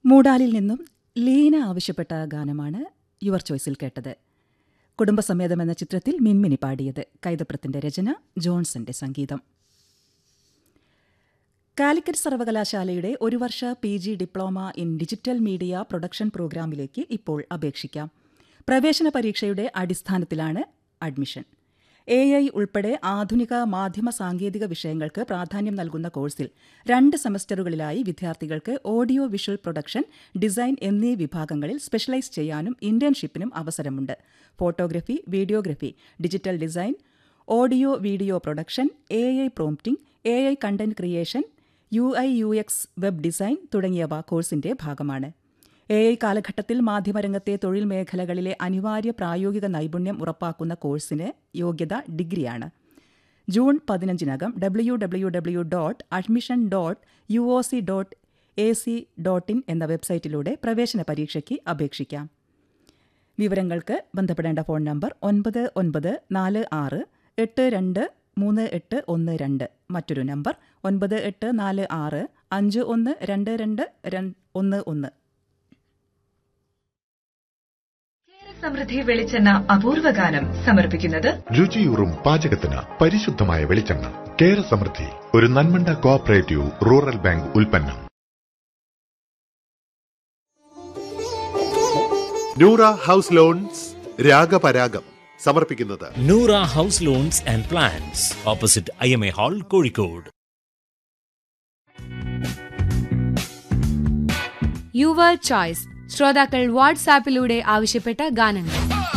മൂടാലിൽ നിന്നും ലീന ആവശ്യപ്പെട്ട ഗാനമാണ് യുവർ ചോയ്സിൽ കേട്ടത് കുടുംബസമേതം എന്ന ചിത്രത്തിൽ മിൻമിനി പാടിയത് കൈതപ്രത്തിന്റെ രചന ജോൺസന്റെ സംഗീതം കാലിക്കറ്റ് സർവകലാശാലയുടെ ഒരു വർഷ P G diploma in digital media production പ്രോഗ്രാമിലേക്ക് ഇപ്പോൾ അപേക്ഷിക്കാം പ്രവേശന പരീക്ഷയുടെ അടിസ്ഥാനത്തിലാണ് അഡ്മിഷൻ എ ഐ ഉൾപ്പെടെ ആധുനിക മാധ്യമ സാങ്കേതിക വിഷയങ്ങൾക്ക് പ്രാധാന്യം നൽകുന്ന കോഴ്സിൽ രണ്ട് സെമസ്റ്ററുകളിലായി വിദ്യാർത്ഥികൾക്ക് ഓഡിയോ വിഷ്വൽ പ്രൊഡക്ഷൻ ഡിസൈൻ എന്നീ വിഭാഗങ്ങളിൽ സ്പെഷ്യലൈസ് ചെയ്യാനും ഇന്റേൺഷിപ്പിനും അവസരമുണ്ട് photography videography digital design audio video production A I prompting A I content creation U I U X web design തുടങ്ങിയവ കോഴ്സിന്റെ ഭാഗമാണ് എ ഐ കാലഘട്ടത്തിൽ മാധ്യമരംഗത്തെ തൊഴിൽ മേഖലകളിലെ അനിവാര്യ പ്രായോഗിക നൈപുണ്യം ഉറപ്പാക്കുന്ന കോഴ്സിന് യോഗ്യത ഡിഗ്രിയാണ് ജൂൺ പതിനഞ്ചിനകം W W W dot admission dot U O C dot A C dot in എന്ന വെബ്സൈറ്റിലൂടെ പ്രവേശന പരീക്ഷയ്ക്ക് അപേക്ഷിക്കാം വിവരങ്ങൾക്ക് ബന്ധപ്പെടേണ്ട ഫോൺ നമ്പർ ഒൻപത് ഒൻപത് നാല് ആറ് എട്ട് രണ്ട് മൂന്ന് എട്ട് ഒന്ന് രണ്ട് മറ്റൊരു നമ്പർ ഒൻപത് എട്ട് നാല് ആറ് അഞ്ച് ഒന്ന് രണ്ട് രണ്ട് രണ്ട് ഒന്ന് ഒന്ന് സമൃദ്ധി വെളിച്ചെണ്ണ അപൂർവ ഗാനം സമർപ്പിക്കുന്നത് രുചിയൂറും പാചകത്തിന് പരിശുദ്ധമായ വെളിച്ചെണ്ണ കേര സമൃദ്ധി ഒരു നന്മണ്ട കോഓപ്പറേറ്റീവ് റൂറൽ ബാങ്ക് ഉൽപ്പന്നം നൂറ ഹൗസ് ലോൺസ് രാഗപരാഗം സമർപ്പിക്കുന്നത് Noora house lawns and plans opposite I M A hall Kozhikode your choice ശ്രോതാക്കൾ വാട്സാപ്പിലൂടെ ആവശ്യപ്പെട്ട ഗാനങ്ങൾ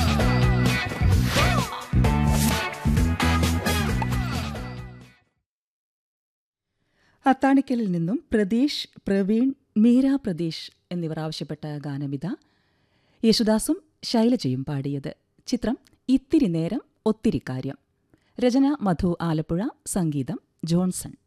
അത്താണിക്കലിൽ നിന്നും പ്രതീഷ് പ്രവീൺ മീര പ്രതീഷ് എന്നിവർ ആവശ്യപ്പെട്ട ഗാനമിത യേശുദാസും ശൈലജയും പാടിയത് ചിത്രം ഇത്തിരി നേരം ഒത്തിരി കാര്യം രചന മധു ആലപ്പുഴ സംഗീതം ജോൺസൺ